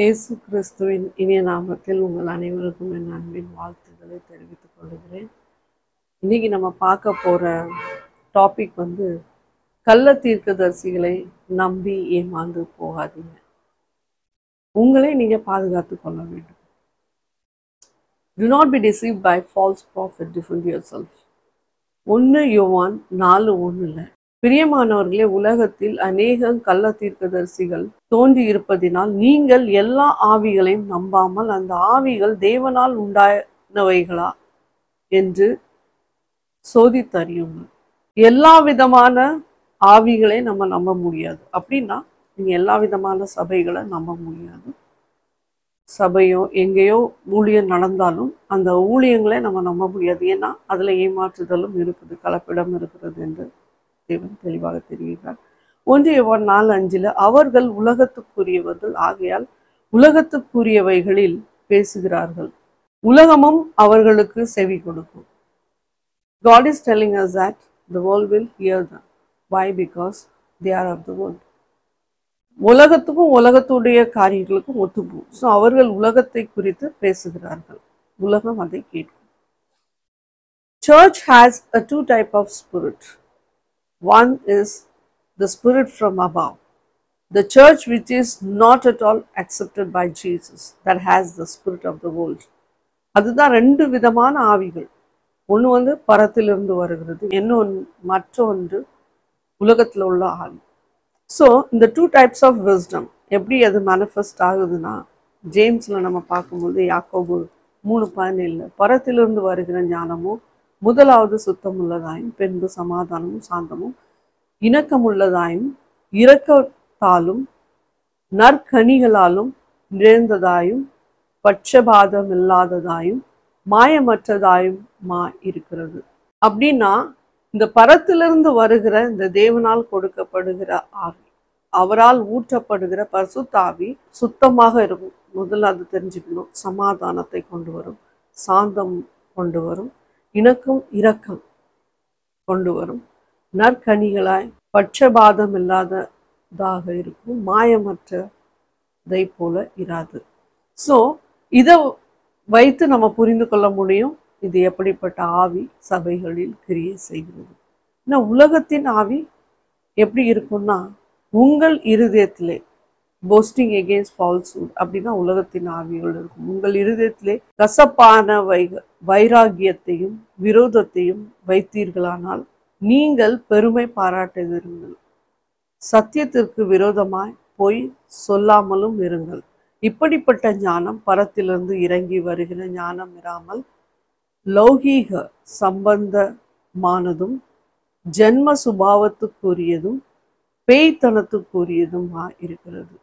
இயேசு கிறிஸ்துவின் இனிய நாமத்தில் உங்கள் அனைவருக்கும் என் அன்பின் வாழ்த்துக்களை தெரிவித்துக் கொள்கிறேன் இன்னைக்கு நம்ம பார்க்க போற டாபிக் வந்து கள்ள தீர்க்கதரிசிகளை நம்பி ஏமாந்து போகாதீங்க உங்களை நீங்க பாதுகாத்து கொள்ள வேண்டும் do not be deceived by false prophet defend yourself ஒன்று யோவான் நாலு ஒண்ணுல பிரியமானவர்களே உலகத்தில் அநேக கள்ள தீர்க்கதரிசிகள் தோன்றி இருப்பதினால் நீங்கள் எல்லா ஆவிகளையும் நம்பாமல் அந்த ஆவிகள் தேவனால் உண்டானவைகளா என்று சோதித்தறியுங்கள் எல்லா விதமான ஆவிகளை நம்ம நம்ப முடியாது அப்படின்னா நீங்க எல்லா விதமான சபைகளை நம்ப முடியாது சபையோ எங்கேயோ ஊழியம் நடந்தாலும் அந்த ஊழியங்களை நம்ம நம்ப முடியாது ஏன்னா அதுல ஏமாற்றுதலும் இருக்குது கலப்பிடம் இருக்கிறது என்று தேவன் தெளிவாக தெரிவிக்கிறார் ஒன்று யோவான் நாலு அஞ்சுல அவர்கள் உலகத்துக்குரியவர்கள் ஆகையால் உலகத்துக்குரியவைகளில் பேசுகிறார்கள் உலகமும் அவர்களுக்கு செவி கொடுக்கும் God is telling us that the world will hear them. Why? Because they are of the world. உலகத்துக்கும் உலகத்துடைய காரியங்களுக்கும் ஒத்துப்போம் ஸோ அவர்கள் உலகத்தை குறித்து பேசுகிறார்கள் உலகம் அதை கேட்கும் church has a two type of spirit one is the spirit from above the church which is not at all accepted by Jesus that has the spirit of the world அதுதான் ரெண்டு விதமான ஆவிகள் ஒன்று வந்து பரத்திலிருந்து வருகிறது இன்னொன்று மற்றொன்று உலகத்தில் உள்ள ஆவி ஸோ இந்த டூ டைப்ஸ் ஆஃப் விஸ்டம் எப்படி அது மேனிஃபெஸ்ட் ஆகுதுன்னா ஜேம்ஸில் நம்ம பார்க்கும்போது யாக்கோபு மூணு பதினேழில் பரத்திலிருந்து வருகிற ஞானமும் முதலாவது சுத்தமுள்ளதாயும் பின்பு சமாதானமும் சாந்தமும் இணக்கமுள்ளதாயும் இரக்கத்தாலும் நற்கனிகளாலும் நிறைந்ததாயும் பட்சபாதம் இல்லாததாயும் மாயமற்றதாயும் மா இருக்கிறது அப்படின்னா இந்த பரத்திலிருந்து வருகிற இந்த தேவனால் கொடுக்கப்படுகிற ஆவி அவரால் ஊற்றப்படுகிற பரிசுத்த ஆவி சுத்தமாக இருக்கும் முதல்ல அது தெரிஞ்சுக்கணும் சமாதானத்தை கொண்டு வரும் சாந்தம் கொண்டு வரும் இணக்கம் இரக்கம் கொண்டு வரும் நற்கனிகளாய் பட்சபாதம் இல்லாததாக இருக்கும் மாயமற்றதை போல இராது ஸோ இதை வைத்து நம்ம புரிந்து கொள்ள முடியும் இது எப்படிப்பட்ட ஆவி சபைகளில் கிரியை செய்கிறது ஏன்னா உலகத்தின் ஆவி எப்படி இருக்கும்னா உங்கள் இருதயத்திலே போஸ்டிங் எகேன்ஸ்ட் ஃபால்ஸ்வுட் அப்படின்னா உலகத்தின் ஆவிகள் இருக்கும் உங்கள் இருதயத்திலே கசப்பான வை வைராகியத்தையும் விரோதத்தையும் வைத்தீர்களானால் நீங்கள் பெருமை பாராட்டுகிறீர்கள் சத்தியத்திற்கு விரோதமாய் பொய் சொல்லாமலும் இருங்கள் இப்படிப்பட்ட ஞானம் பரத்திலிருந்து இறங்கி வருகிற ஞானம் இராமல் லௌகீக சம்பந்தமானதும் ஜென்ம சுபாவத்துக்குரியதும் பேய்த்தனத்துக்குரியதுமா இருக்கிறது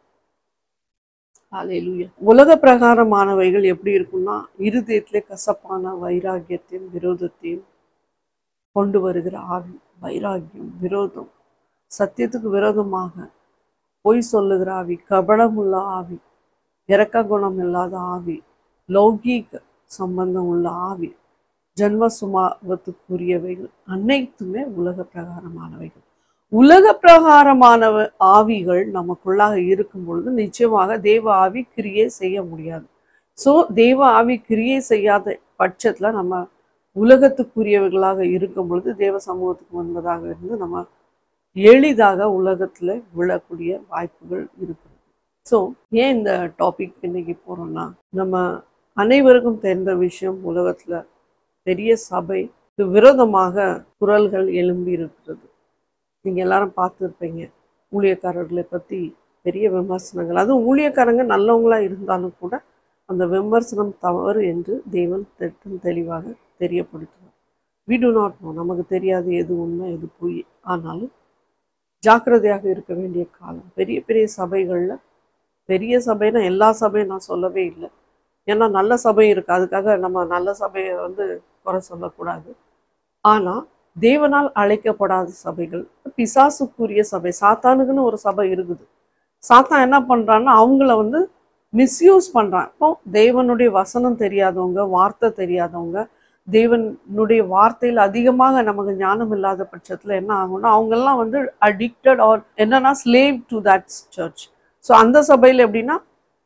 ஹalleluya உலக பிரகாரமானவைகள் எப்படி இருக்கும்னா இருதயத்திலே கசப்பான வைராகியத்தையும் விரோதத்தையும் கொண்டு வருகிற ஆவி வைராகியம் விரோதம் சத்தியத்துக்கு விரோதமாக பொய் சொல்லுகிற ஆவி கபடமுள்ள ஆவி இரக்க குணம் இல்லாத ஆவி லௌகீக சம்பந்தம் உள்ள ஆவி ஜென்ம சுமாவத்துக்குரியவைகள் அனைத்துமே உலக பிரகாரமானவைகள் உலக பிரகாரமான ஆவிகள் நமக்குள்ளாக இருக்கும் பொழுது நிச்சயமாக தேவ ஆவி கிரியை செய்ய முடியாது ஸோ தேவ ஆவி கிரியை செய்யாத பட்சத்தில் நம்ம உலகத்துக்குரியவர்களாக இருக்கும் பொழுது தேவ சமூகத்துக்கு வந்ததாக இருந்து நம்ம எளிதாக உலகத்தில் விழக்கூடிய வாய்ப்புகள் இருக்குது ஸோ ஏன் இந்த டாபிக் இன்னைக்கு போகிறோம்னா நம்ம அனைவருக்கும் தெரிந்த விஷயம் உலகத்தில் பெரிய சபைக்கு விரோதமாக குரல்கள் எழும்பி இருக்கிறது நீங்கள் எல்லாரும் பார்த்துருப்பீங்க ஊழியக்காரர்களை பற்றி பெரிய விமர்சனங்கள் அதுவும் ஊழியக்காரங்க நல்லவங்களா இருந்தாலும் கூட அந்த விமர்சனம் தவறு என்று தேவன் திட்டம் தெளிவாக தெரியப்படுத்துவார் வி டு நாட் நோ நமக்கு தெரியாது எது உண்மை எது பொய் ஆனாலும் ஜாக்கிரதையாக இருக்க வேண்டிய காலம் பெரிய பெரிய சபைகளில் பெரிய சபைனா எல்லா சபையும் நான் சொல்லவே இல்லை ஏன்னா நல்ல சபை இருக்குது அதுக்காக நம்ம நல்ல சபையை வந்து குறை சொல்லக்கூடாது ஆனால் தேவனால் அழைக்கப்படாத சபைகள் பிசாசுக்குரிய சபை சாத்தானுக்குன்னு ஒரு சபை இருக்குது சாத்தான் என்ன பண்ணுறான்னா அவங்கள வந்து மிஸ்யூஸ் பண்ணுறான் இப்போ தேவனுடைய வசனம் தெரியாதவங்க வார்த்தை தெரியாதவங்க தேவனுடைய வார்த்தையில் அதிகமாக நமக்கு ஞானம் இல்லாத பட்சத்தில் என்ன ஆகும்னா அவங்கெல்லாம் வந்து அடிக்டட் ஆர் என்னன்னா slave to that church so அந்த சபையில் எப்படின்னா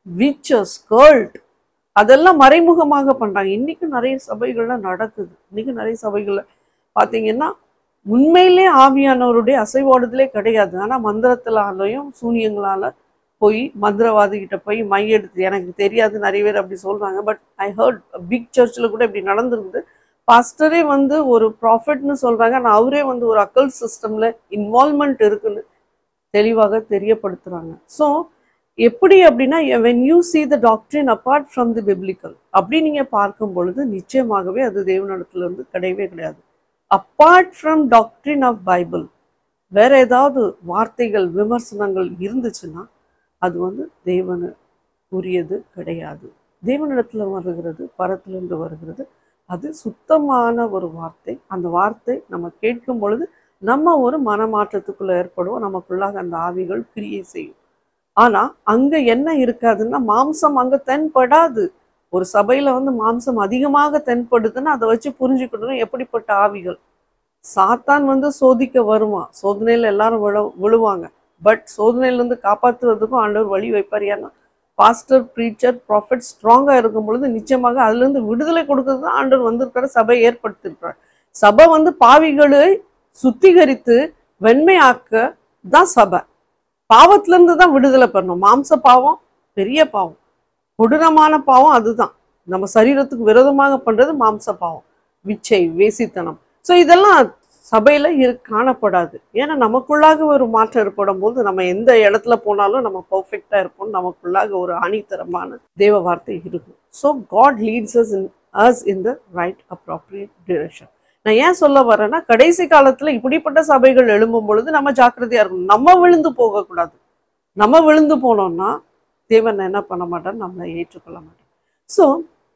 விச்சஸ் கேர்ள்ட் அதெல்லாம் மறைமுகமாக பண்றாங்க இன்னைக்கு நிறைய சபைகள்ல நடக்குது இன்னைக்கு நிறைய சபைகள்ல பாத்தீங்கன்னா உண்மையிலே ஆவியானவருடைய அசைவாடுதலே கிடையாது ஆனா மந்திரத்திலாலையும் சூனியங்களால போய் மந்திரவாதி கிட்ட போய் மையெடுத்து எனக்கு தெரியாது நிறைய பேர் அப்படி சொல்றாங்க பட் ஐ ஹர்ட் பிக் சர்ச்சில் கூட இப்படி நடந்திருக்குது பாஸ்டரே வந்து ஒரு ப்ராஃபிட்னு சொல்றாங்க ஆனால் அவரே வந்து ஒரு அக்கல் சிஸ்டம்ல இன்வால்மெண்ட் இருக்குன்னு தெளிவாக தெரியப்படுத்துறாங்க ஸோ எப்படி அப்படின்னா when you see the doctrine apart from the biblical அப்படி நீங்க பார்க்கும் பொழுது நிச்சயமாகவே அது தேவனிடத்துல இருந்து கிடையவே கிடையாது apart from doctrine of Bible வேற ஏதாவது வார்த்தைகள் விமர்சனங்கள் இருந்துச்சுன்னா அது வந்து தேவனு உரியது கிடையாது தேவனிடத்துல வருகிறது பரத்திலிருந்து வருகிறது அது சுத்தமான ஒரு வார்த்தை அந்த வார்த்தை நம்ம கேட்கும் பொழுது நம்ம ஒரு மனமாற்றத்துக்குள்ள ஏற்படுவோம் நமக்குள்ளாக அந்த ஆவிகள் கிரியை செய்யும் ஆனா அங்க என்ன இருக்காதுன்னா மாம்சம் அங்க தென்படாது ஒரு சபையில வந்து மாம்சம் அதிகமாக தென்படுதுன்னா அதை வச்சு புரிஞ்சுக்கணும் எப்படிப்பட்ட ஆவிகள் சாத்தான் வந்து சோதிக்க வருவான் சோதனையில எல்லாரும் விழ விழுவாங்க பட் சோதனையில இருந்து காப்பாத்துறதுக்கும் ஆண்டவர் வழி வைப்பார் ஏன்னா பாஸ்டர் ப்ரீச்சர் ப்ராஃபிட் ஸ்ட்ராங்கா இருக்கும் பொழுது நிச்சயமாக அதுல இருந்து விடுதலை கொடுக்கறது தான் ஆண்டவர் வந்திருக்கிற சபை ஏற்படுத்தியிருக்கிறார் சபை வந்து பாவிகளை சுத்திகரித்து வெண்மையாக்க தான் சபை பாவத்துல இருந்து தான் விடுதலை பெறணும் மாம்ச பாவம் பெரிய பாவம் கொடூரமான பாவம் அதுதான் நம்ம சரீரத்துக்கு விரோதமாக பண்றது மாம்ச பாவம் விச்சை வேசித்தனம் ஸோ இதெல்லாம் சபையில இரு காணப்படாது ஏன்னா நமக்குள்ளாக ஒரு மாற்றம் ஏற்படும் போது நம்ம எந்த இடத்துல போனாலும் நம்ம பர்ஃபெக்டா இருப்போம் நமக்குள்ளாக ஒரு ஆணித்தரமான தேவ வார்த்தை இருக்கும் so God leads us in us in the right appropriate direction நான் ஏன் சொல்ல வரேன்னா கடைசி காலத்துல இப்படிப்பட்ட சபைகள் எழும்பும் பொழுது நம்ம ஜாக்கிரதையா இருக்கணும் நம்ம விழுந்து போகக்கூடாது நம்ம விழுந்து போனோம்னா தேவன் என்ன பண்ண மாட்டார் நம்மளை ஏற்றுக்கொள்ள மாட்டார் so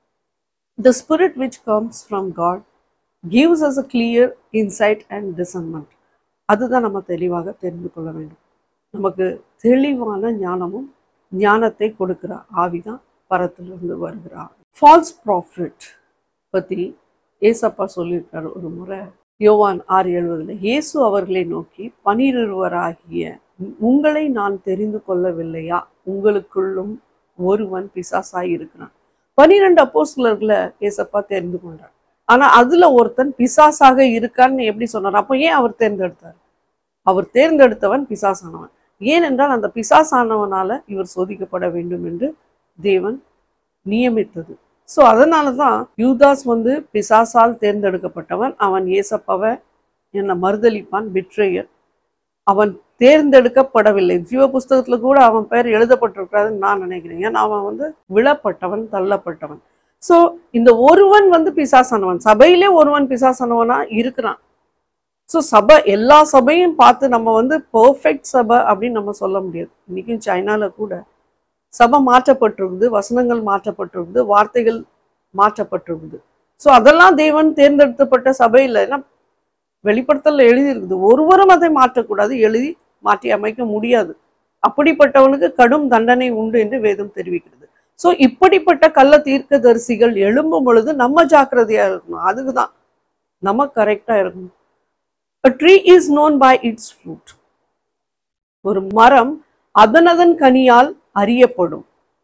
the spirit which comes from God gives us a clear insight and discernment அதுதான் நம்ம தெளிவாக தெரிந்து கொள்ள வேண்டும் நமக்கு தெளிவான ஞானமும் ஞானத்தை கொடுக்கிற ஆவிதான் பரத்திலிருந்து வருகிறார் ஃபால்ஸ் ப்ராஃபிட் பத்தி ஏசப்பா சொல்லியிருக்காரு ஒரு முறை யோவான் ஆறு எழுபதுல இயேசு அவர்களை நோக்கி பனிருவராகிய உங்களை நான் தெரிந்து கொள்ளவில்லையா உங்களுக்குள்ளும் ஒருவன் பிசாசாய் இருக்கிறான் பனிரெண்டு அப்போஸ்தலர்களை ஏசப்பா தெரிந்து கொண்டார் ஆனா அதுல ஒருத்தன் பிசாசாக இருக்கான்னு எப்படி சொன்னார் அப்போ ஏன் அவர் தேர்ந்தெடுத்தார் அவர் தேர்ந்தெடுத்தவன் பிசாசானவன் ஏனென்றால் அந்த பிசாசானவனால இவர் சோதிக்கப்பட வேண்டும் என்று தேவன் நியமித்தது ஸோ அதனால தான் யூதாஸ் வந்து பிசாசால் தேர்ந்தெடுக்கப்பட்டவன் அவன் ஏசப்பாவை என்னை மறுதளிப்பான் பிட்ரேயர் அவன் தேர்ந்தெடுக்கப்படவில்லை ஜீவ புஸ்தகத்துல கூட அவன் பெயர் எழுதப்பட்டிருக்காதுன்னு நான் நினைக்கிறேன் ஏன்னா அவன் வந்து விழப்பட்டவன் தள்ளப்பட்டவன் ஸோ இந்த ஒருவன் வந்து பிசாசானவன் சபையிலே ஒருவன் பிசாசானவனா இருக்கிறான் ஸோ சபை எல்லா சபையும் பார்த்து நம்ம வந்து பெர்ஃபெக்ட் சபை அப்படின்னு நம்ம சொல்ல முடியாது இன்னைக்கும் சைனால கூட சபை மாற்றப்பட்டிருக்குது வசனங்கள் மாற்றப்பட்டிருக்குது வார்த்தைகள் மாற்றப்பட்டிருக்குது ஸோ அதெல்லாம் தேவன் தேர்ந்தெடுக்கப்பட்ட சபையில் ஏன்னா வெளிப்படுத்தல எழுதி இருக்குது ஒருவரும் அதை மாற்றக்கூடாது எழுதி மாற்றி அமைக்க முடியாது அப்படிப்பட்டவனுக்கு கடும் தண்டனை உண்டு என்று வேதம் தெரிவிக்கிறது ஸோ இப்படிப்பட்ட கள்ள தீர்க்கதரிசிகள் எழும்பும் பொழுது நம்ம ஜாக்கிரதையா இருக்கணும் அதுக்கு தான் நம்ம கரெக்டா இருக்கணும் A tree is known by its fruit. ஒரு மரம் அதனதன் கனியால் அறியப்படும்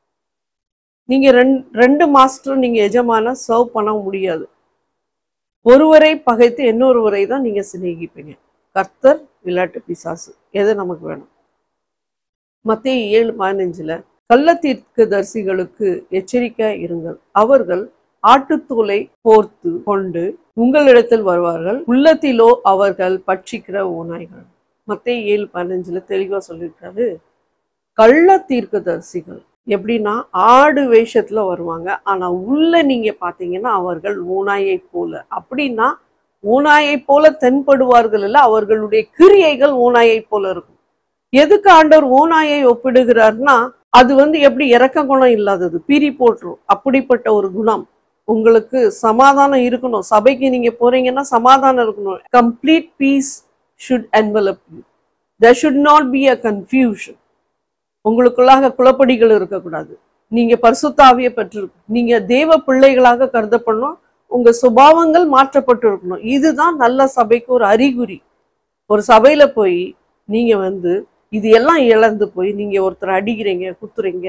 நீங்க ரெண்டு ரெண்டு மாஸ்டர் நீங்க எஜமான சர்வ் பண்ண முடியாது ஒருவரை பகைத்து இன்னொருவரை தான் நீங்க சிநேகிப்பீங்க கர்த்தர் இல்லாட்டு பிசாசு எது நமக்கு வேணும் மத்திய ஏழு பதினஞ்சுல கள்ளத்தீர்க்கதரிசிகளுக்கு எச்சரிக்கை இருங்கள் அவர்கள் ஆட்டுத்தோலை போர்த்து கொண்டு உங்களிடத்தில் வருவார்கள் உள்ளத்திலோ அவர்கள் பட்சிக்கிற ஓநாய்கள் மத்திய ஏழு பதினஞ்சுல தெளிவா சொல்லியிருக்காரு கள்ள தீர்க்கதரிசிகள் எப்படின்னா ஆடு வேஷத்துல வருவாங்க ஆனா உள்ள நீங்க பாத்தீங்கன்னா அவர்கள் ஓநாயை போல அப்படின்னா ஓநாயை போல தென்படுவார்கள் இல்ல அவர்களுடைய கிரியைகள் ஓநாயை போல இருக்கும் எதுக்கு ஆண்டவர் ஓநாயை ஒப்பிடுகிறார்னா அது வந்து எப்படி இறக்க குணம் இல்லாதது பிரி போட்டுரும் அப்படிப்பட்ட ஒரு குணம் உங்களுக்கு சமாதானம் இருக்கணும் சபைக்கு நீங்க போறீங்கன்னா சமாதானம் இருக்கணும் complete peace should envelop you there should not be a confusion உங்களுக்குள்ளாக குழப்படிகள் இருக்கக்கூடாது நீங்க பரிசுத்தாவிய பெற்று நீங்க தேவ பிள்ளைகளாக கருதப்படணும் உங்க சுபாவங்கள் மாற்றப்பட்டு இருக்கணும் இதுதான் நல்ல சபைக்கு ஒரு அறிகுறி ஒரு சபையில போய் நீங்க வந்து இது எல்லாம் இழந்து போய் நீங்க ஒருத்தர் அடிக்கிறீங்க குத்துறீங்க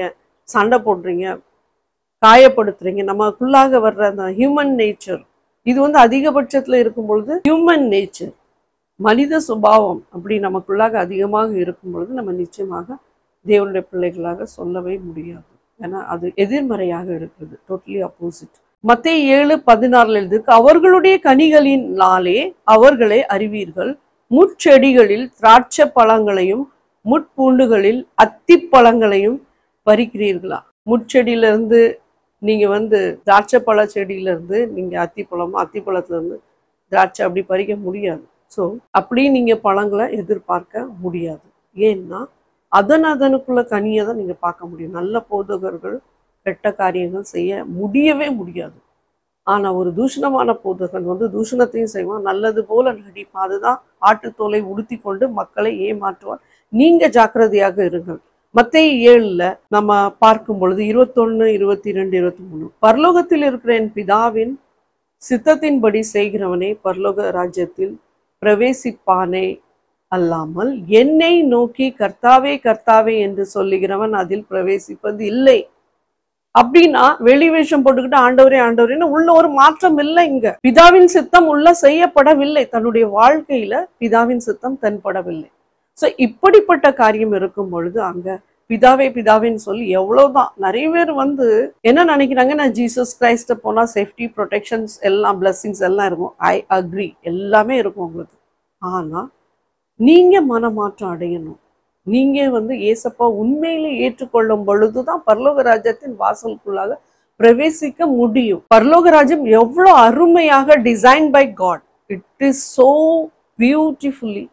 சண்டை போடுறீங்க காயப்படுத்துறீங்க நமக்குள்ளாக வர்ற அந்த ஹியூமன் நேச்சர் இது வந்து அதிகபட்சத்துல இருக்கும் பொழுது ஹியூமன் நேச்சர் மனித சுபாவம் அப்படி நமக்குள்ளாக அதிகமாக இருக்கும் பொழுது நம்ம நிச்சயமாக தேவனுடைய பிள்ளைகளாக சொல்லவே முடியாது ஏன்னா அது எதிர்மறையாக இருக்கிறது டோட்டலி அப்போசிட் மத்திய ஏழு பதினாறுல இருக்கு அவர்களுடைய கனிகளினாலே அவர்களை அறிவீர்கள் முட்செடிகளில் திராட்சை பழங்களையும் முட்பூண்டுகளில் அத்திப்பழங்களையும் பறிக்கிறீர்களா முட்செடியில இருந்து நீங்க வந்து திராட்சை பழ செடியில இருந்து நீங்க அத்திப்பழமோ அத்திப்பழத்துல இருந்து திராட்சை அப்படி பறிக்க முடியாது ஸோ அப்படி நீங்க பழங்களை எதிர்பார்க்க முடியாது ஏன்னா அதன் அதனுக்குள்ள கனியை தான் நீங்க பார்க்க முடியும் நல்ல போதகர்கள் கெட்ட காரியங்கள் செய்ய முடியவே முடியாது ஆனா ஒரு தூஷணமான போதகன் வந்து தூஷணத்தையும் செய்வான் நல்லது போல நடிப்பான் அதுதான் ஆட்டுத்தோலை உடுத்தி கொண்டு மக்களை ஏமாற்றுவார் நீங்க ஜாக்கிரதையாக இருங்கள் மத்தேயு ஏழுல நம்ம பார்க்கும் பொழுது இருபத்தொன்னு இருபத்தி ரெண்டு இருபத்தி மூணு பரலோகத்தில் இருக்கிற என் பிதாவின் சித்தத்தின்படி செய்கிறவனே பரலோக ராஜ்யத்தில் பிரவேசிப்பானே அல்லாமல் என்னை நோக்கி கர்த்தாவே கர்த்தாவே என்று சொல்லுகிறவன் அதில் பிரவேசிப்பது இல்லை அப்படின்னா வெளி வேஷம் போட்டுக்கிட்டு ஆண்டவரே ஆண்டவரேன்னு உள்ள ஒரு மாற்றம் இல்லை இங்க பிதாவின் சித்தம் உள்ள செய்யப்படவில்லை தன்னுடைய வாழ்க்கையில பிதாவின் சித்தம் தென்படவில்லை சோ இப்படிப்பட்ட காரியம் இருக்கும் பொழுது அங்க பிதாவே பிதாவேன்னு சொல்லி எவ்வளவுதான் நிறைய பேர் வந்து என்ன நினைக்கிறாங்க நான் ஜீசஸ் கிரைஸ்ட போனா சேஃப்டி ப்ரொடெக்ஷன்ஸ் எல்லாம் பிளஸ்ஸிங்ஸ் எல்லாம் இருக்கும் ஐ அக்ரி எல்லாமே இருக்கும் உங்களுக்கு ஆனா நீங்க மனமாற்றம் அடையணும் நீங்க வந்து ஏசப்பா உண்மையிலே ஏற்றுக்கொள்ளும் பொழுதுதான் பரலோக ராஜ்யத்தின் வாசலுக்குள்ளாக பிரவேசிக்க முடியும் பரலோக ராஜ்யம் எவ்வளவு அருமையாக design by God it is so beautifully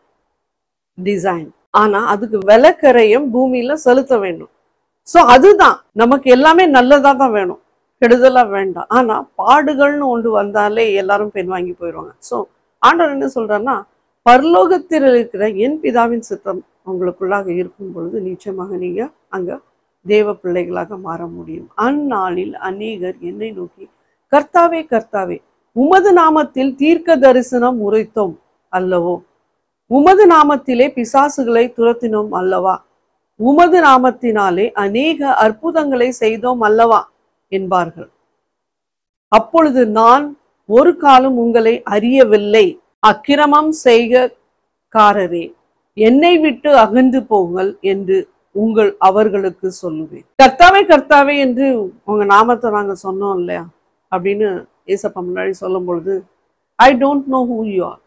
design ஆனா அதுக்கு விலக்கரையும் பூமியில செலுத்த வேண்டும் சோ அதுதான் நமக்கு எல்லாமே நல்லதா தான் வேணும் கெடுதலா வேண்டாம் ஆனா பாடுகள்னு ஒன்று வந்தாலே எல்லாரும் பெண் வாங்கி போயிடுவாங்க சோ ஆண்டவர் என்ன சொல்றாருன்னா பரலோகத்தில் இருக்கிற என் பிதாவின் சித்தம் உங்களுக்குள்ளாக இருக்கும் பொழுது நிச்சயமாக நீங்க அங்க தேவ பிள்ளைகளாக மாற முடியும் அந்நாளில் அநேகர் என்னை நோக்கி கர்த்தாவே கர்த்தாவே உமது நாமத்தில் தீர்க்க தரிசனம் உரைத்தோம் அல்லவோ உமது நாமத்திலே பிசாசுகளை துரத்தினோம் அல்லவா உமது நாமத்தினாலே அநேக அற்புதங்களை செய்தோம் அல்லவா என்பார்கள் அப்பொழுது நான் ஒரு காலம் உங்களை அறியவில்லை அக்கிரமம் செய்கக்காரரே என்னை விட்டு அகன்று போங்கள் என்று உங்கள் அவர்களுக்கு சொல்லுவேன் கர்த்தாவே கர்த்தாவே என்று உங்க நாமத்தை நாங்க சொன்னோம் இல்லையா அப்படின்னு ஏசப்பா முன்னாடி சொல்லும் பொழுது I don't know who you are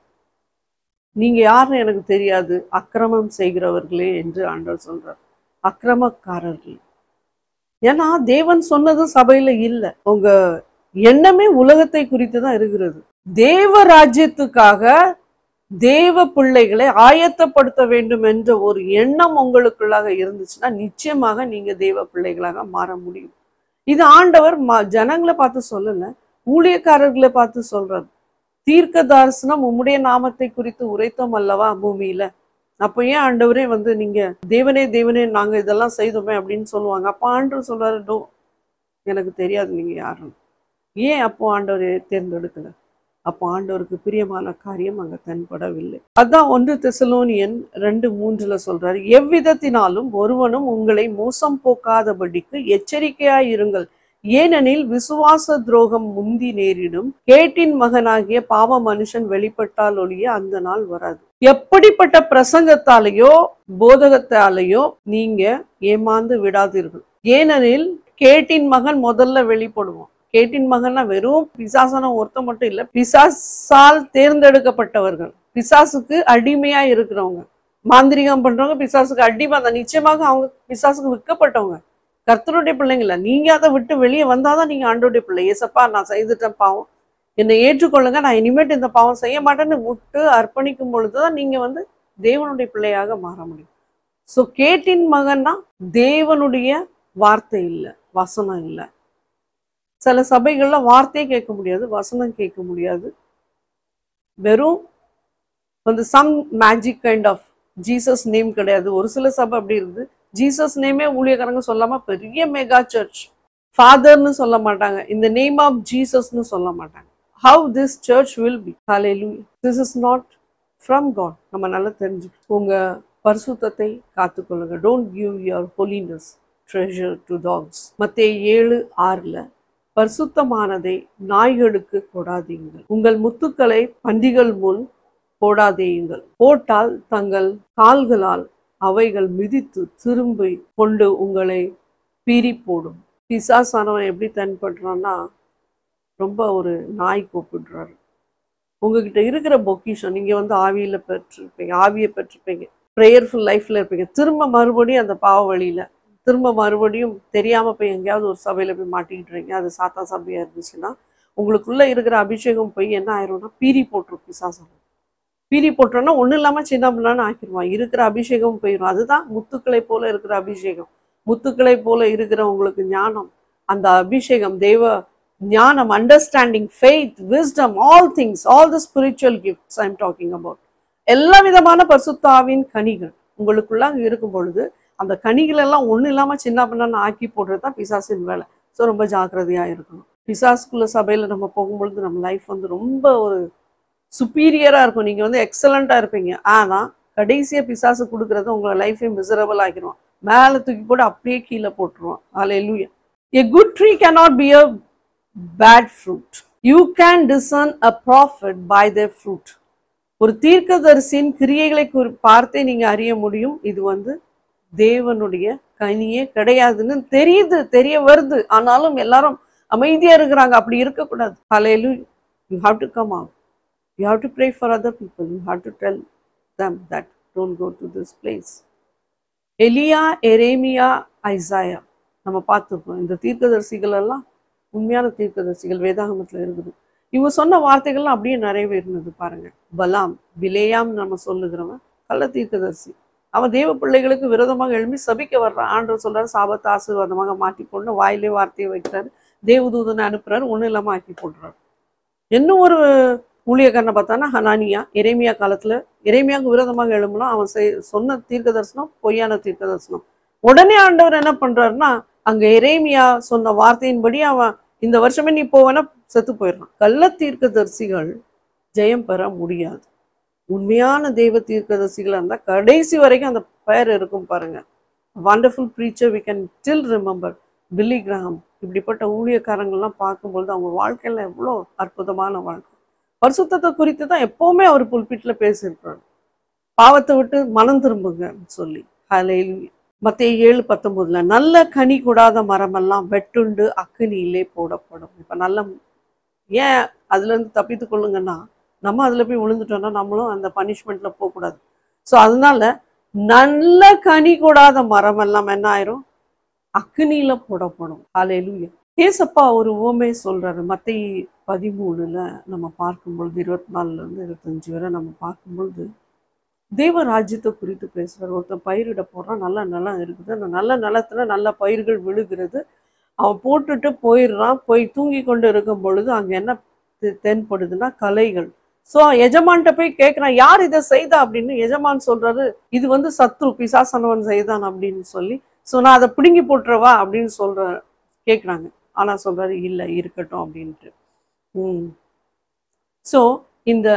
நீங்க யாருன்னு எனக்கு தெரியாது அக்கிரமம் செய்கிறவர்களே என்று ஆண்டவர் சொல்றார் அக்கிரமக்காரர்கள் ஏன்னா தேவன் சொன்னது சபையில இல்லை உங்க எண்ணமே உலகத்தை குறித்து தான் இருக்கிறது தேவ ராஜ்யத்துக்காக தேவ பிள்ளைகளை ஆயத்தப்படுத்த வேண்டும் என்ற ஒரு எண்ணம் உங்களுக்குள்ளாக இருந்துச்சுன்னா நிச்சயமாக நீங்க தேவ பிள்ளைகளாக மாற முடியும் இது ஆண்டவர் ம- ஜனங்களை பார்த்து சொல்லல ஊழியக்காரர்களை பார்த்து சொல்றார் தீர்க்க தரிசனம் உம்முடைய நாமத்தை குறித்து உரைத்தோம் அல்லவா பூமியில அப்போ ஏன் ஆண்டவரே வந்து நீங்க தேவனே தேவனே நாங்க இதெல்லாம் செய்தோமே அப்படின்னு சொல்லுவாங்க அப்ப ஆண்டவர் சொல்றாரு டோ எனக்கு தெரியாது நீங்க யாருன்னு ஏன் அப்போ ஆண்டவர் தேர்ந்தெடுக்கல அப்போ ஆண்டவருக்கு பிரியமான காரியம் அங்க தென்படவில்லை அதான் ஒன்று தெசலோனியன் ரெண்டு மூன்றுல சொல்றாரு எவ்விதத்தினாலும் ஒருவனும் உங்களை மோசம் போக்காதபடிக்கு எச்சரிக்கையாய் இருங்கள் ஏனெனில் விசுவாச துரோகம் முந்தி நேரிடும் கேட்டின் மகனாகிய பாவ மனுஷன் வெளிப்பட்டால் ஒழிய அந்த நாள் வராது எப்படிப்பட்ட பிரசங்கத்தாலேயோ போதகத்தாலேயோ நீங்க ஏமாந்து விடாதீர்கள் ஏனெனில் கேட்டின் மகன் முதல்ல வெளிப்படுவான் கேட்டின் மகன்னா வெறும் பிசாசன ஒருத்த மட்டும் இல்ல பிசாசால் தேர்ந்தெடுக்கப்பட்டவர்கள் பிசாசுக்கு அடிமையா இருக்கிறவங்க மாந்திரிகம் பண்றவங்க பிசாசுக்கு அடிமை தான் நிச்சயமாக அவங்க பிசாசுக்கு விற்கப்பட்டவங்க கர்த்தருடைய பிள்ளைங்கள நீங்க அதை விட்டு வெளியே வந்தாதான் நீங்க ஆண்டோடைய பிள்ளை ஏசப்பா நான் செய்துட்டேன் பாவம் என்னை ஏற்றுக்கொள்ளுங்க நான் இனிமேட்டு இந்த பாவம் செய்ய மாட்டேன்னு விட்டு அர்ப்பணிக்கும் பொழுதுதான் நீங்க வந்து தேவனுடைய பிள்ளையாக மாற முடியும் ஸோ கேட்டின் மகன்னா தேவனுடைய வார்த்தை இல்லை வசனம் இல்லை சில சபைகள்ல வார்த்தையே கேட்க முடியாது வசனம் கேட்க முடியாது வெறும் வந்து some magic kind of Jesus name கிடையாது ஒரு சில சபை அப்படி இருக்குது ஜீசஸ் நேமே ஊழியக்காரங்க சொல்லாம பெரிய மெகா சர்ச் ஃபாதர்னு சொல்ல மாட்டாங்க இந்த நேம் ஆஃப் ஜீசஸ்னு சொல்ல மாட்டாங்க how this church will be ஹalleluya this is not from God நம்ம நல்லா தெரிஞ்சு உங்க பரிசுத்தத்தை காத்துக்கொள்ளுங்க don't give your holiness treasure to dogs மத்தே ஏழு ஆறுல பரிசுத்தமானதை நாய்களுக்கு கொடாதீங்கள் உங்கள் முத்துக்களை பண்டிகள் முன் போடாதேயுங்கள் போட்டால் தங்கள் கால்களால் அவைகள் மிதித்து திரும்பி கொண்டு உங்களை பீறி போடும் பிசாசானவன் எப்படி தென்படுறான்னா ரொம்ப ஒரு நாய் கூப்பிடுறாரு உங்ககிட்ட இருக்கிற பொக்கிஷன் நீங்க வந்து ஆவியில பெற்றிருப்பீங்க ஆவியை பெற்றிருப்பீங்க ப்ரேயர்ஃபுல் லைஃப்ல இருப்பீங்க திரும்ப மறுபடியும் அந்த பாவ வழியில திரும்ப மறுபடியும் தெரியாம போய் எங்கேயாவது ஒரு சபையில போய் மாட்டிக்கிட்டுறீங்க அது சாத்தா சபையா இருந்துச்சுன்னா உங்களுக்குள்ள இருக்கிற அபிஷேகம் போய் என்ன ஆயிரும்னா பீரி போட்டுரும் பிசாசம் பீரி போட்டோன்னா ஒன்றும் இல்லாமல் சின்ன பிள்ளைன்னு ஆக்கிடுவான் இருக்கிற அபிஷேகம் போயிடும் அதுதான் முத்துக்களை போல இருக்கிற அபிஷேகம் முத்துக்களை போல இருக்கிற உங்களுக்கு ஞானம் அந்த அபிஷேகம் தெய்வ ஞானம் understanding faith wisdom all things all the spiritual gifts I am talking about எல்லா விதமான பரிசுத்தாவின் கனிகள் உங்களுக்குள்ள இருக்கும் பொழுது அந்த கனிகள் எல்லாம் ஒன்றும் இல்லாமல் சின்ன பிள்ளைன்னு ஆக்கி போடுறது தான் பிசாசின் வேலை ஸோ ரொம்ப ஜாக்கிரதையாக இருக்கணும் பிசாசுக்குள்ள சபையில் நம்ம போகும்பொழுது நம்ம லைஃப் வந்து ரொம்ப ஒரு சுப்பீரியராக இருக்கும் நீங்கள் வந்து எக்ஸலண்ட்டாக இருப்பீங்க ஆனால் கடைசியாக பிசாசு கொடுக்குறது உங்களை லைஃபே மிசரபிள் ஆக்கிடுவான் மேலே தூக்கி போட்டு அப்படியே கீழே போட்டுருவான் அலையிலுயா a good tree cannot be a bad fruit you can discern a prophet by the fruit ஒரு தீர்க்கதரிசியின் கிரியைகளை குறி- பார்த்தே நீங்க அறிய முடியும் இது வந்து தேவனுடைய கனியே கிடையாதுன்னு தெரியுது தெரிய வருது ஆனாலும் எல்லாரும் அமைதியா இருக்கிறாங்க அப்படி இருக்கக்கூடாது காலையில you have to come out you have to pray for other people you have to tell them that don't go to this place எலியா எரேமியா ஐசாயா நம்ம பார்த்துருப்போம் இந்த தீர்க்கதரிசிகள் எல்லாம் உண்மையான தீர்க்கதரிசிகள் வேதாகமத்தில் இருக்குது இவங்க சொன்ன வார்த்தைகள்லாம் அப்படியே நிறைவேறினது பாருங்க பலாம் விலேயாம் நம்ம சொல்லுகிறவன் கள்ள தீர்க்கதரிசி அவன் தேவ பிள்ளைகளுக்கு விரோதமாக எழும்பி சபிக்க வர்றான் ஆண்டவர் சொல்றாரு சாபத்தை ஆசீர்வாதமாக மாட்டி போட்டு வாயிலே வார்த்தையை வைக்கிறாரு தேவதூதனை அனுப்புறாரு ஒன்றும் இல்லாமல் ஆக்கி போடுறாரு இன்னும் ஒரு ஊழியக்காரனை பார்த்தானா ஹனானியா எரேமியா காலத்துல எரேமியாவுக்கு விரோதமாக எழும்பலாம் அவன் செய்- சொன்ன தீர்க்க தரிசனம் பொய்யான தீர்க்க தரிசனம் உடனே ஆண்டவர் என்ன பண்றாருன்னா அங்க எரேமியா சொன்ன வார்த்தையின்படி அவன் இந்த வருஷமே நீ போவேன்னா செத்து போயிடுறான் கள்ள தீர்க்கதரிசிகள் ஜெயம் பெற முடியாது உண்மையான தெய்வ தீர்க்கதரிசிகளா இருந்தா கடைசி வரைக்கும் அந்த பெயர் இருக்கும் பாருங்க wonderful preacher we can till remember Billy Graham இப்படிப்பட்ட ஊழியக்காரங்கள்லாம் பார்க்கும்பொழுது அவங்க வாழ்க்கையில எவ்வளோ அற்புதமான வாழ்க்கை பரிசுத்தத்தை குறித்து தான் எப்பவுமே அவர் புல்பிட்ல பேசியிருக்கிறார் பாவத்தை விட்டு மனம் திரும்புங்க சொல்லி ஹalleluya மத்திய ஏழு பத்தொன்பதுல நல்ல கனி கூடாத மரமெல்லாம் வெட்டுண்டு அக்கினியிலே போடப்படும் இப்ப நல்ல ஏன் அதுல இருந்து தப்பித்து கொள்ளுங்கன்னா நம்ம அதுல போய் விழுந்துட்டோம்னா நம்மளும் அந்த பனிஷ்மெண்ட்ல போகக்கூடாது ஸோ அதனால நல்ல கனி கூடாத மரம் எல்லாம் என்ன ஆயிரும் அக்னியில போடப்படும் ஹalleluya ஏசப்பா ஒரு உவமை சொல்றாரு மத்தேயு பதிமூணுல நம்ம பார்க்கும்பொழுது இருபத்தி நாலுல இருந்து இருபத்தஞ்சு வரை நம்ம பார்க்கும்பொழுது தேவ ராஜ்யத்தை குறித்து பேசுறாரு ஒருத்தன் பயிரிட போடுறான் நல்ல நிலம் இருக்குது அந்த நல்ல நிலத்துல நல்ல பயிர்கள் விழுகிறது அவன் போட்டுட்டு போயிடுறான் போய் தூங்கி கொண்டு இருக்கும் பொழுது அங்க என்ன தெ- தென்படுதுன்னா கலைகள் ஸோ எஜமான்கிட்ட போய் கேட்குறான் யார் இதை செய்தா அப்படின்னு எஜமான் சொல்றாரு இது வந்து சத்ரு பிசாசனவன் செய்தான் அப்படின்னு சொல்லி ஸோ நான் அதை பிடுங்கி போட்டுறவா அப்படின்னு சொல்ற கேட்குறாங்க ஆனா சொல்றாரு இல்லை இருக்கட்டும் அப்படின்ட்டு ம் ஸோ இந்த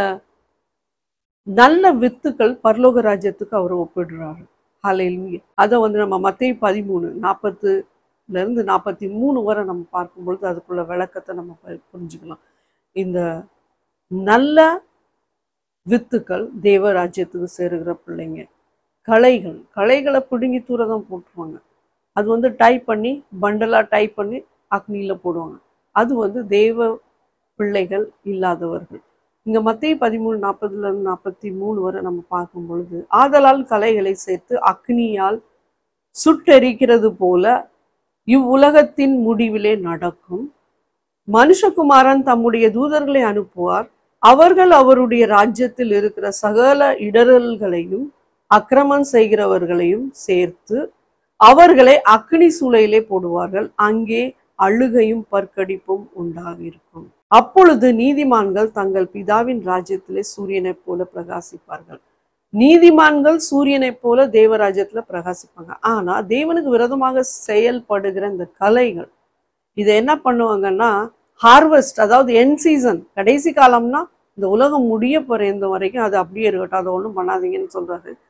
நல்ல வித்துக்கள் பரலோக ராஜ்யத்துக்கு அவர் ஒப்பிடுறாரு ஹalleluya அதை வந்து நம்ம மத்தேயு பதிமூணு நாற்பத்துலேருந்து இருந்து நாற்பத்தி மூணு வரை நம்ம பார்க்கும்பொழுது அதுக்குள்ள விளக்கத்தை நம்ம ப- புரிஞ்சுக்கலாம் இந்த நல்ல வித்துக்கள் தேவ ராஜ்யத்துக்கு சேருகிற பிள்ளைங்க களைகள் களைகளை பிடுங்கி தூர தான் போட்டுருவாங்க அது வந்து டைப் பண்ணி பண்டலாக டைப் பண்ணி அக்னியில் போடுவாங்க அது வந்து தேவ பிள்ளைகள் இல்லாதவர்கள் இங்க மத்திய பதிமூணு நாற்பதுல இருந்து நாற்பத்தி மூணு வரை நம்ம பார்க்கும் பொழுது ஆதலால் கலைகளை சேர்த்து அக்னியால் சுட்டெரிக்கிறது போல இவ்வுலகத்தின் முடிவிலே நடக்கும் மனுஷகுமாரன் தம்முடைய தூதர்களை அனுப்புவார் அவர்கள் அவருடைய ராஜ்யத்தில் இருக்கிற சகல இடரல்களையும் அக்கிரமம் செய்கிறவர்களையும் சேர்த்து அவர்களை அக்னி சூளையிலே போடுவார்கள் அங்கே அழுகையும் பற்கடிப்பும் உண்டாகிருக்கும் அப்பொழுது நீதிமான்கள் தங்கள் பிதாவின் ராஜ்யத்திலே சூரியனைப் போல பிரகாசிப்பார்கள் நீதிமான்கள் சூரியனைப் போல தேவராஜ்யத்துல பிரகாசிப்பாங்க ஆனா தேவனுக்கு விரோதமாக செயல்படுகிற இந்த கலைகள் இதை என்ன பண்ணுவாங்கன்னா ஹார்வெஸ்ட் அதாவது என் சீசன் கடைசி காலம்னா இந்த உலகம் முடிய போற இந்த வரைக்கும் அது அப்படியே இருக்கட்டும் அதை ஒன்றும் பண்ணாதீங்கன்னு சொல்றாரு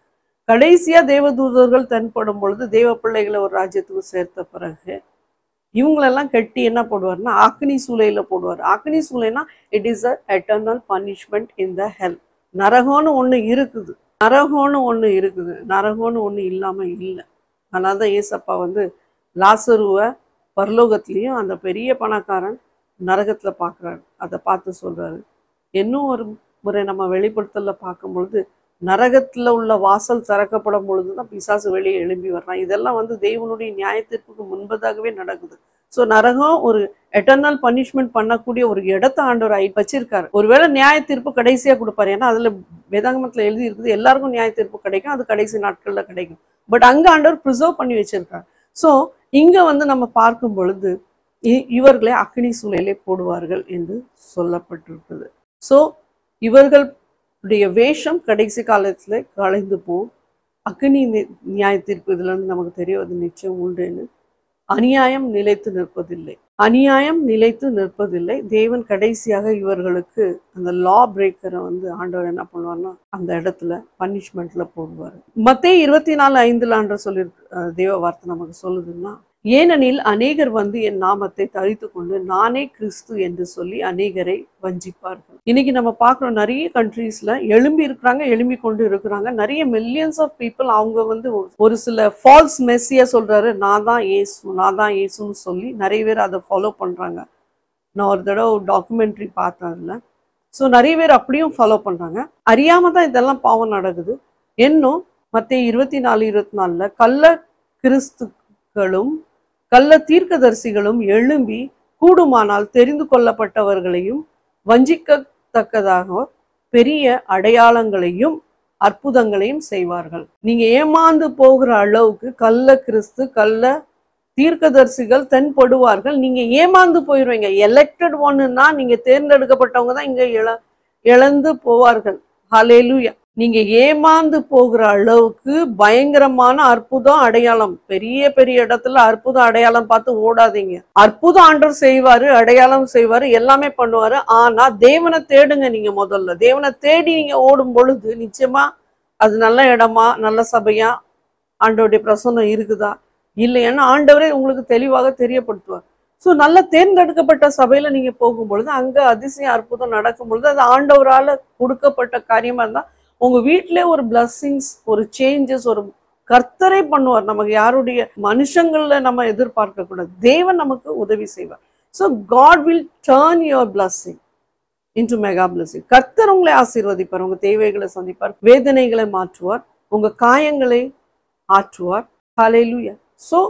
கடைசியா தேவதூதர்கள் தென்படும் பொழுது தேவ பிள்ளைகளை ஒரு ராஜ்யத்துக்கு சேர்த்த பிறகு இவங்களெல்லாம் கட்டி என்ன போடுவார்னா அக்னி சூளையில போடுவார் அக்னி சூளைனா it is a eternal punishment in the hell நரகம்னு ஒண்ணு இருக்குது நரகம்னு ஒண்ணு இருக்குது நரகம்னு ஒண்ணு இல்லாம இல்லை அதனால தான் ஏசப்பா வந்து லாசருவை பரலோகத்திலையும் அந்த பெரிய பணக்காரன் நரகத்துல பார்க்குறாரு அதை பார்த்து சொல்றாரு இன்னும் ஒரு முறை நம்ம வெளிப்படுத்தல பார்க்கும் பொழுது நரகத்துல உள்ள வாசல் திறக்கப்படும் பொழுது தான் பிசாசு வெளியே எழும்பி வர்றான் இதெல்லாம் வந்து தெய்வனுடைய நியாயத்திற்கு முன்பதாகவே நடக்குது ஸோ நரகம் ஒரு எட்டர்னல் பனிஷ்மெண்ட் பண்ணக்கூடிய ஒரு இடத்த ஆண்டவர் ஐ வச்சிருக்காரு ஒருவேளை நியாய தீர்ப்பு கடைசியா கொடுப்பாரு ஏன்னா அதுல வேதாகமத்துல எழுதி இருக்குது எல்லாருக்கும் நியாய தீர்ப்பு கிடைக்கும் அது கடைசி நாட்கள்ல கிடைக்கும் பட் அங்க ஆண்டவர் ப்ரிசர்வ் பண்ணி வச்சிருக்காரு ஸோ இங்க வந்து நம்ம பார்க்கும் பொழுது இ- இவர்களை அக்னி சூளையிலே போடுவார்கள் என்று சொல்லப்பட்டிருக்குது ஸோ இவர்களுடைய வேஷம் கடைசி காலத்துல கலைந்து போகும் அக்னி நி- நியாய தீர்ப்பு இதுல இருந்து நமக்கு தெரியும் அது நிச்சயம் உண்டுன்னு அநியாயம் நிலைத்து நிற்பதில்லை அநியாயம் நிலைத்து நிற்பதில்லை தேவன் கடைசியாக இவர்களுக்கு அந்த லா பிரேக்கரை வந்து ஆண்டவர் என்ன பண்ணுவார்னா அந்த இடத்துல பனிஷ்மெண்ட்ல போடுவார் மத்தேயு இருபத்தி நாலு ஐந்துல ஆண்டவர் சொல்லி தேவ வார்த்தை நமக்கு சொல்லுதுன்னா ஏனெனில் அநேகர் வந்து என் நாமத்தை தரித்து கொண்டு நானே கிறிஸ்து என்று சொல்லி அநேகரை வஞ்சிப்பார்கள் இன்னைக்கு நம்ம பார்க்குறோம் நிறைய கண்ட்ரீஸ்ல எழும்பி இருக்கிறாங்க எழும்பி கொண்டு இருக்கிறாங்க நிறைய மில்லியன்ஸ் ஆஃப் பீப்புள் அவங்க வந்து ஒரு- ஒரு சில ஃபால்ஸ் மெஸ்ஸியா சொல்றாரு நான் தான் ஏசு நான் தான் ஏசுன்னு சொல்லி நிறைய பேர் அதை ஃபாலோ பண்றாங்க நான் ஒரு தடவை ஒரு டாக்குமெண்ட்ரி பார்த்தேன் அதில் ஸோ நிறைய பேர் அப்படியும் ஃபாலோ பண்றாங்க அறியாம தான் இதெல்லாம் பாவம் நடக்குது இன்னும் மற்ற இருபத்தி நாலு இருபத்தி நாலுல கள்ள கிறிஸ்துக்களும் கள்ள தீர்க்கதரிசிகளும் எழும்பி கூடுமானால் தெரிந்து கொள்ளப்பட்டவர்களையும் வஞ்சிக்கத்தக்கதாக பெரிய அடையாளங்களையும் அற்புதங்களையும் செய்வார்கள் நீங்க ஏமாந்து போகிற அளவுக்கு கள்ள கிறிஸ்து கள்ள தீர்க்கதரிசிகள் தென்படுவார்கள் நீங்க ஏமாந்து போயிடுவீங்க எலெக்டட் ஒன்னுன்னா நீங்க தேர்ந்தெடுக்கப்பட்டவங்க தான் இங்க இழ இழந்து போவார்கள் ஹalleluya நீங்க ஏமாந்து போகிற அளவுக்கு பயங்கரமான அற்புதம் அடையாளம் பெரிய பெரிய இடத்துல அற்புதம் அடையாளம் பார்த்து ஓடாதீங்க அற்புதம் ஆண்டவர் செய்வாரு அடையாளம் செய்வாரு எல்லாமே பண்ணுவாரு ஆனா தேவனை தேடுங்க நீங்க முதல்ல தேவனை தேடி நீங்க ஓடும் பொழுது நிச்சயமா அது நல்ல இடமா நல்ல சபையா ஆண்டவருடைய பிரசன்னம் இருக்குதா இல்லைன்னா ஆண்டவரே உங்களுக்கு தெளிவாக தெரியப்படுத்துவார் ஸோ நல்ல தேர்ந்தெடுக்கப்பட்ட சபையில நீங்க போகும் பொழுது அங்க அதிசயம் அற்புதம் நடக்கும் பொழுது அது ஆண்டவரால கொடுக்கப்பட்ட காரியமா இருந்தா உங்க வீட்டிலே ஒரு பிளஸ்ஸிங்ஸ் ஒரு சேஞ்சஸ் ஒரு கர்த்தரை பண்ணுவார் நமக்கு யாருடைய மனுஷங்கள்ல நம்ம எதிர்பார்க்க கூடாது தேவன் நமக்கு உதவி செய்வார் so God will turn your blessing into mega blessing கர்த்தர் உங்களை ஆசீர்வதிப்பார் உங்க தேவைகளை சந்திப்பார் வேதனைகளை மாற்றுவார் உங்க காயங்களை ஆற்றுவார் ஹalleluya ஸோ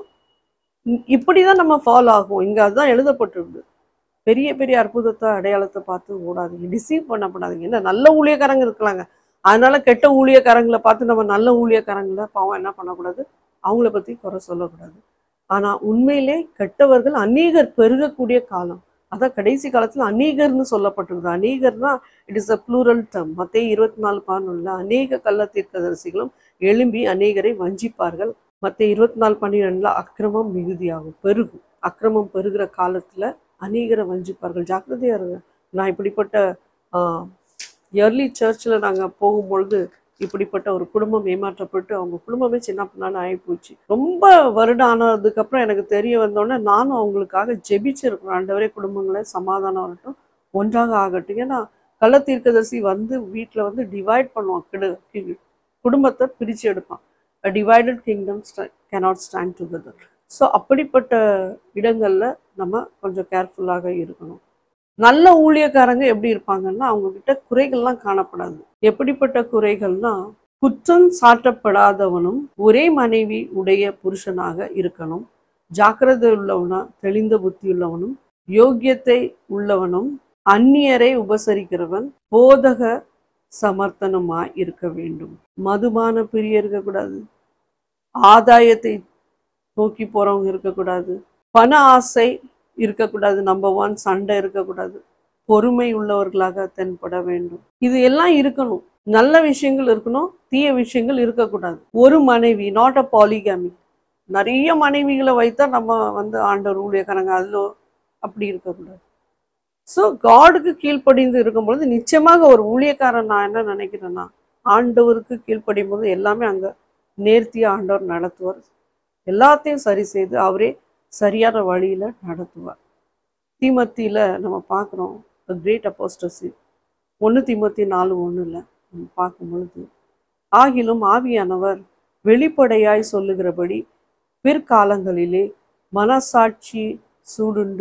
இப்படிதான் நம்ம ஃபாலோ ஆகும் இங்க அதுதான் எழுதப்பட்டிருக்கு பெரிய பெரிய அற்புதத்தை அடையாளத்தை பார்த்து ஓடாதீங்க டிசீவ் பண்ணப்படாதீங்க என்ன நல்ல ஊழியக்காரங்க இருக்கலாங்க அதனால கெட்ட ஊழியக்காரங்களை பார்த்து நம்ம நல்ல ஊழியக்காரங்களை பாவம் என்ன பண்ணக்கூடாது அவங்கள பத்தி குறை சொல்லக்கூடாது ஆனா உண்மையிலே கெட்டவர்கள் அநேகர் பெருகக்கூடிய காலம் அதான் கடைசி காலத்துல அநேகர்னு சொல்லப்பட்டிருக்கு அநேகர்னா it is a plural term மத்திய இருபத்தி நாலு பதினொன்றுல அநேக கள்ள தீர்க்கதரிசிகளும் எழும்பி அநேகரை வஞ்சிப்பார்கள் மத்திய இருபத்தி நாலு பன்னிரெண்டுல அக்கிரமம் மிகுதியாகும் பெருகும் அக்கிரமம் பெருகிற காலத்துல அநேகரை வஞ்சிப்பார்கள் ஜாக்கிரதையா இருங்க நான் இப்படிப்பட்ட இயர்லி சர்ச்சில் நாங்கள் போகும்பொழுது இப்படிப்பட்ட ஒரு குடும்பம் ஏமாற்றப்பட்டு அவங்க குடும்பமே சின்ன பின்னான்னு ஆகிப்போச்சு ரொம்ப வருடம் ஆனதுக்கப்புறம் எனக்கு தெரிய வந்தோடனே நானும் அவங்களுக்காக ஜெபிச்சிருக்கிறேன் ஆண்டவரே குடும்பங்களை சமாதானம் வரட்டும் ஒன்றாக ஆகட்டும் ஏன்னா கள்ள தீர்க்கதரிசி வந்து வீட்டில் வந்து டிவைட் பண்ணுவான் கிடு கி- குடும்பத்தை பிரித்து எடுப்பான் divided kingdom cannot stand together so அப்படிப்பட்ட இடங்களில் நம்ம கொஞ்சம் கேர்ஃபுல்லாக இருக்கணும் நல்ல ஊழியக்காரங்க எப்படி இருப்பாங்கன்னா அவங்க கிட்ட குறைகள்லாம் காணப்படாது எப்படிப்பட்ட குறைகள்னா குற்றம் சாட்டப்படாதவனும் ஒரே மனைவி உடைய புருஷனாக இருக்கணும் ஜாக்கிரதை உள்ளவனா தெளிந்த புத்தி உள்ளவனும் யோக்கியத்தை உள்ளவனும் அந்நியரை உபசரிக்கிறவன் போதக சமர்த்தனமாய் இருக்க வேண்டும் மதுபான பிரிய இருக்கக்கூடாது ஆதாயத்தை நோக்கி போறவங்க இருக்கக்கூடாது பண ஆசை இருக்கக்கூடாது நம்பர் ஒன் சண்டை இருக்கக்கூடாது பொறுமை உள்ளவர்களாக தென்பட வேண்டும் இது எல்லாம் இருக்கணும் நல்ல விஷயங்கள் இருக்கணும் தீய விஷயங்கள் இருக்கக்கூடாது ஒரு மனைவி நாட் அ பாலிகாமி நிறைய மனைவிகளை வைத்தா நம்ம வந்து ஆண்டவர் ஊழியக்காரங்க அதில் அப்படி இருக்கக்கூடாது ஸோ காடுக்கு கீழ்ப்படிந்து இருக்கும் பொழுது நிச்சயமாக ஒரு ஊழியக்காரன் நான் என்ன நினைக்கிறேன்னா ஆண்டவருக்கு கீழ்ப்படியும் போது எல்லாமே அங்கே நேர்த்தியா ஆண்டவர் நடத்துவார் எல்லாத்தையும் சரி செய்து அவரே சரியான வழியில நடத்துவார் தீமத்தியில நம்ம பார்க்குறோம் கிரேட் அப்போஸ்டசி ஒன்று தீமத்தி நாலு ஒன்றில் நம்ம பார்க்கும் பொழுது ஆகிலும் ஆவியானவர் வெளிப்படையாய் சொல்லுகிறபடி பிற்காலங்களிலே மனசாட்சி சூடுண்டு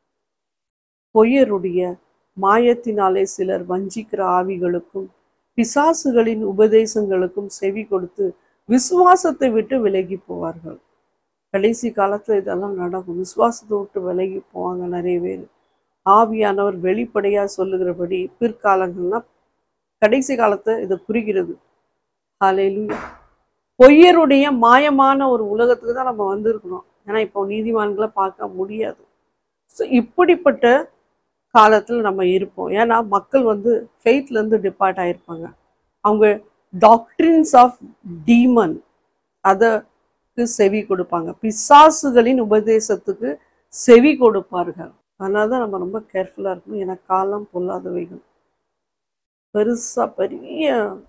பொய்யருடைய மாயத்தினாலே சிலர் வஞ்சிக்கிற ஆவிகளுக்கும் பிசாசுகளின் உபதேசங்களுக்கும் செவி கொடுத்து விசுவாசத்தை விட்டு விலகி போவார்கள் கடைசி காலத்துல இதெல்லாம் நடக்கும் விசுவாசத்தை விட்டு விலகி போவாங்க நிறைய பேர் ஆவியானவர் வெளிப்படையா சொல்லுகிறபடி பிற்காலங்கள்னா கடைசி காலத்தை இதை குறிக்கிறது ஹalleluya பொய்யருடைய மாயமான ஒரு உலகத்துக்கு தான் நம்ம வந்திருக்கிறோம் ஏன்னா இப்போ நீதிமான்களை பார்க்க முடியாது ஸோ இப்படிப்பட்ட காலத்தில் நம்ம இருப்போம் ஏன்னா மக்கள் வந்து ஃபெய்த்லேருந்து டிபார்ட் ஆயிருப்பாங்க அவங்க டாக்டரின்ஸ் ஆஃப் டீமன் அதற்கு செவி கொடுப்பாங்க பிசாசுகளின் உபதேசத்துக்கு செவி கொடுப்பார்கள் அதனால தான் நம்ம ரொம்ப கேர்ஃபுல்லாக இருக்கணும் ஏன்னா காலம் பொல்லாதவைகள் பெருசா பெரிய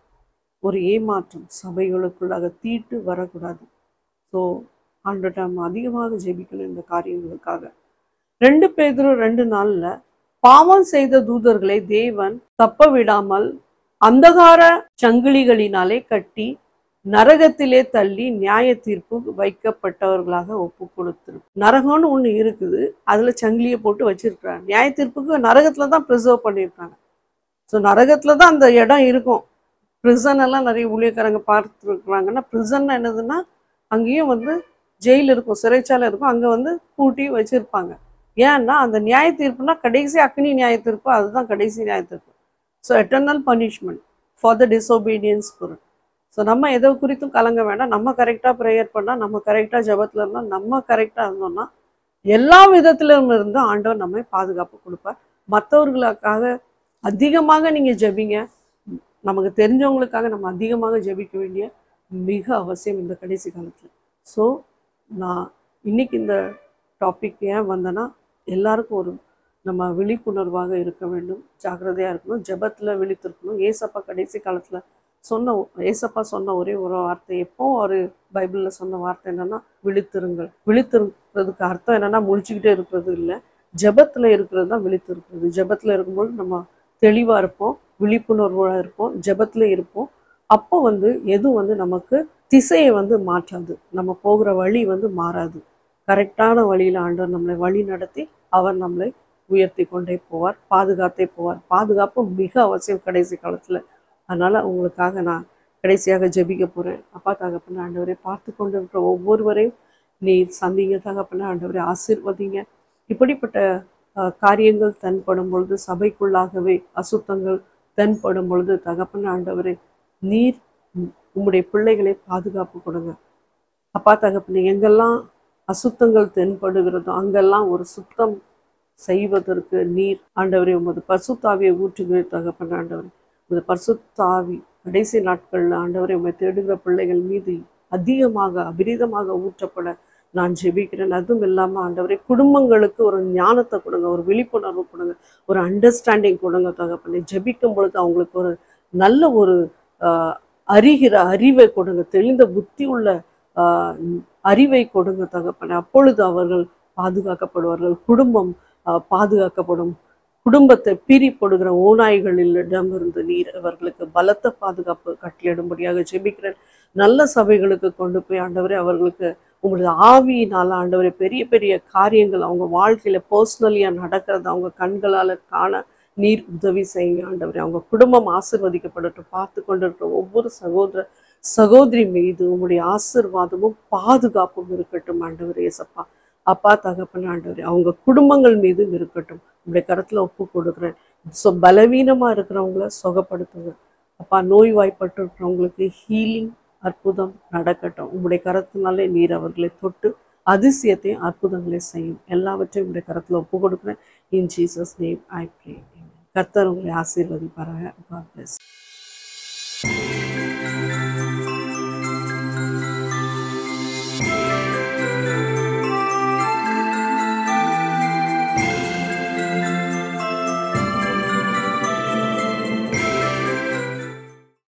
ஒரு ஏமாற்றம் சபைகளுக்குள்ளாக தீட்டு வரக்கூடாது ஸோ ஆண்டு நம்ம அதிகமாக ஜெபிக்கணும் இந்த காரியங்களுக்காக ரெண்டு பேதரும் ரெண்டு நாள்ல பாவம் செய்த தூதர்களை தேவன் தப்ப விடாமல் அந்தகார சங்கிலிகளினாலே கட்டி நரகத்திலே தள்ளி நியாய தீர்ப்பு வைக்கப்பட்டவர்களாக ஒப்பு கொடுத்துரு நரகம்னு ஒண்ணு இருக்குது அதுல சங்கிலியை போட்டு வச்சிருக்கிறாங்க நியாய தீர்ப்புக்கு நரகத்துல தான் ப்ரிசர்வ் பண்ணியிருக்காங்க ஸோ நரகத்துல தான் அந்த இடம் இருக்கும் ப்ரிசன் எல்லாம் நிறைய ஊழியக்காரங்க பார்த்துருக்குறாங்கன்னா ப்ரிசன் என்னதுன்னா அங்கேயும் வந்து ஜெயில் இருக்கும் சிறைச்சாலை இருக்கும் அங்கே வந்து பூட்டி வச்சிருப்பாங்க ஏன்னா அந்த நியாய தீர்ப்புனா கடைசி அக்னி நியாய தீர்ப்பு அதுதான் கடைசி நியாய தீர்ப்பு so eternal punishment for the disobedience பொருள் ஸோ நம்ம எதை குறித்தும் கலங்க வேண்டாம் நம்ம கரெக்டாக ப்ரேயர் பண்ணால் நம்ம கரெக்டாக ஜெபத்தில் இருந்தால் நம்ம கரெக்டாக இருந்தோம்னா எல்லா விதத்திலும் இருந்து ஆண்டவர் நம்மை பாதுகாப்பு கொடுப்பார் மற்றவர்களுக்காக அதிகமாக நீங்கள் ஜெபிங்க நமக்கு தெரிஞ்சவங்களுக்காக நம்ம அதிகமாக ஜெபிக்க வேண்டிய மிக அவசியம் இந்த கடைசி காலத்தில் ஸோ நான் இன்னைக்கு இந்த டாபிக் ஏன் வந்தேன்னா எல்லாருக்கும் ஒரு நம்ம விழிப்புணர்வாக இருக்க வேண்டும் ஜாக்கிரதையாக இருக்கணும் ஜெபத்தில் விழித்திருக்கணும் ஏசப்பா கடைசி காலத்தில் சொன்ன ஏசப்பா சொன்ன ஒரே ஒரு வார்த்தை எப்போ ஒரு பைபிளில் சொன்ன வார்த்தை என்னன்னா விழித்திருங்கள் விழித்திருக்கிறதுக்கு அர்த்தம் என்னன்னா முழிச்சுக்கிட்டே இருக்கிறது இல்லை ஜெபத்தில் இருக்கிறது தான் விழித்திருக்கிறது ஜெபத்தில் இருக்கும்போது நம்ம தெளிவாக இருப்போம் விழிப்புணர்வோட இருப்போம் ஜெபத்தில் இருப்போம் அப்போ வந்து எதுவும் வந்து நமக்கு திசையை வந்து மாற்றாது நம்ம போகிற வழி வந்து மாறாது கரெக்டான வழியில் ஆண்டவர் நம்மளை வழி நடத்தி அவர் நம்மளை உயர்த்தி கொண்டே போவார் பாதுகாத்தே போவார் பாதுகாப்பு மிக அவசியம் கடைசி காலத்தில் அதனால உங்களுக்காக நான் கடைசியாக ஜெபிக்க போகிறேன் அப்பா தகப்பன ஆண்டவரை பார்த்து கொண்டு இருக்கிற ஒவ்வொருவரையும் நீ சந்திங்க தகப்பன ஆண்டவரை ஆசீர்வதிங்க இப்படிப்பட்ட அஹ், காரியங்கள் தென்படும் பொழுது சபைக்குள்ளாகவே அசுத்தங்கள் தென்படும் பொழுது தகப்பன ஆண்டவரே நீர் உம் உம்முடைய பிள்ளைகளை பாதுகாப்பு கொடுங்க அப்பா தகப்பனே எங்கெல்லாம் அசுத்தங்கள் தென்படுகிறதோ அங்கெல்லாம் ஒரு சுத்தம் செய்வதற்கு நீர் ஆண்டவரே உமது பசுத்தாவியை ஊற்றுகிற தகப்பன் ஆண்டவரே உமது பசுத்தாவி கடைசி நாட்களில் ஆண்டவரை உம்மை தேடுகிற பிள்ளைகள் மீது அதிகமாக அபிரிதமாக ஊற்றப்பட நான் ஜெபிக்கிறேன் அதுவும் இல்லாமல் ஆண்டவரே குடும்பங்களுக்கு ஒரு ஞானத்தை கொடுங்க ஒரு விழிப்புணர்வு கொடுங்க ஒரு அண்டர்ஸ்டாண்டிங் கொடுங்க தகப்பனே ஜெபிக்கும் பொழுது அவங்களுக்கு ஒரு நல்ல ஒரு ஆஹ், அறிகிற அறிவை கொடுங்க தெளிந்த புத்தி உள்ள ஆஹ், அறிவை கொடுங்க தகப்பனே அப்பொழுது அவர்கள் பாதுகாக்கப்படுவார்கள் குடும்பம் ஆஹ், பாதுகாக்கப்படும் குடும்பத்தை பிரிப்படுகிற ஓநாய்களிடமிருந்து நீர் அவர்களுக்கு பலத்த பாதுகாப்பு கட்டளிடும்படியாக ஜெபிக்கிறேன் நல்ல சபைகளுக்கு கொண்டு போய் ஆண்டவரே அவர்களுக்கு உங்களுடைய ஆவியினால ஆண்டவரே பெரிய பெரிய காரியங்கள் அவங்க வாழ்க்கையில பர்சனலியாக நடக்கிறத அவங்க கண்களால் காண நீர் உதவி செய்யுங்க ஆண்டவரே அவங்க குடும்பம் ஆசிர்வதிக்கப்படட்டும் பார்த்து கொண்டிருக்கிற ஒவ்வொரு சகோதர சகோதரி மீது உங்களுடைய ஆசிர்வாதமும் பாதுகாப்பும் இருக்கட்டும் ஆண்டவரே ஏசப்பா அப்பா தகப்பன் ஆண்டவரே அவங்க குடும்பங்கள் மீதும் இருக்கட்டும் உங்களுடைய கரத்துல ஒப்பு கொடுக்குறேன் ஸோ பலவீனமா இருக்கிறவங்கள சுகப்படுத்துங்க அப்பா நோய்வாய்ப்பட்டு இருக்கிறவங்களுக்கு ஹீலிங் அற்புதம் நடக்கட்டும் உங்களுடைய கரத்தினாலே நீர் அவர்களை தொட்டு அதிசயத்தையும் அற்புதங்களை செய்யும் எல்லாவற்றையும் உங்களுடைய கரத்துல ஒப்பு கொடுக்குறேன் in Jesus name I pray கர்த்தர் உங்களை ஆசீர்வதிப்பாராக God bless